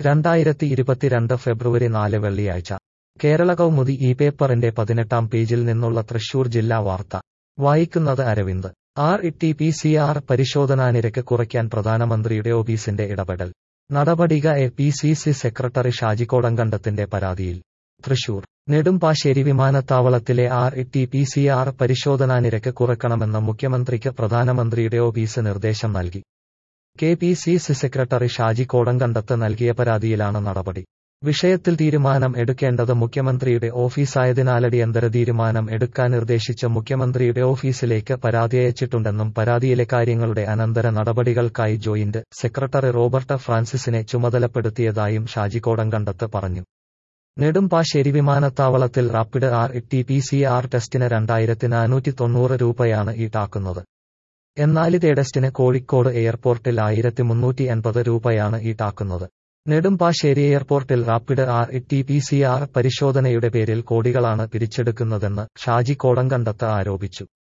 രണ്ടായിരത്തി ഇരുപത്തിരണ്ട് ഫെബ്രുവരി നാല് വെള്ളിയാഴ്ച കേരള കൗമുദി ഈ പേപ്പറിന്റെ പതിനെട്ടാം പേജിൽ നിന്നുള്ള തൃശൂർ ജില്ലാ വാർത്ത വായിക്കുന്നത് Aravind R E T P C R പരിശോധനാനിരക്ക് കുറയ്ക്കാൻ പ്രധാനമന്ത്രിയുടെ ഓഫീസിന്റെ ഇടപെടൽ നടപടിക A P C C secretary Shaji കോടങ്കണ്ടത്തിന്റെ പരാതിയിൽ തൃശൂർ നെടുമ്പാശ്ശേരി വിമാനത്താവളത്തിലെ R E T P C R പരിശോധനാനിരക്ക് കുറയ്ക്കണമെന്ന് മുഖ്യമന്ത്രിക്ക് പ്രധാനമന്ത്രിയുടെ ഓഫീസ് നിർദ്ദേശം നൽകി K P C C secretary Shaji Kodankandath നൽകിയ പരാതിയിലാണ് നടപടി വിഷയത്തിൽ തീരുമാനം എടുക്കേണ്ടത് മുഖ്യമന്ത്രിയുടെ ഓഫീസായതിനാലടിയന്തര തീരുമാനം എടുക്കാൻ നിർദ്ദേശിച്ച മുഖ്യമന്ത്രിയുടെ ഓഫീസിലേക്ക് പരാതി അയച്ചിട്ടുണ്ടെന്നും പരാതിയിലെ കാര്യങ്ങളുടെ അനന്തര നടപടികൾക്കായി ജോയിന്റ് സെക്രട്ടറി റോബർട്ട് ഫ്രാൻസിസിനെ ചുമതലപ്പെടുത്തിയതായും ഷാജി കോടങ്കണ്ടത്ത് പറഞ്ഞു നെടുമ്പാശ്ശേരി വിമാനത്താവളത്തിൽ rapid R T P C R ടെസ്റ്റിന് രണ്ടായിരത്തി നാനൂറ്റി തൊണ്ണൂറ് രൂപയാണ് ഈടാക്കുന്നത് എന്നാലിതേ ടെസ്റ്റിന് കോഴിക്കോട് എയർപോർട്ടിൽ ആയിരത്തി മുന്നൂറ്റി എൺപത് രൂപയാണ് ഈടാക്കുന്നത് നെടുമ്പാശ്ശേരി എയർപോർട്ടിൽ rapid R T P C R പരിശോധനയുടെ പേരിൽ കോടികളാണ് പിരിച്ചെടുക്കുന്നതെന്ന് ഷാജി കോടങ്കണ്ടത്ത് ആരോപിച്ചു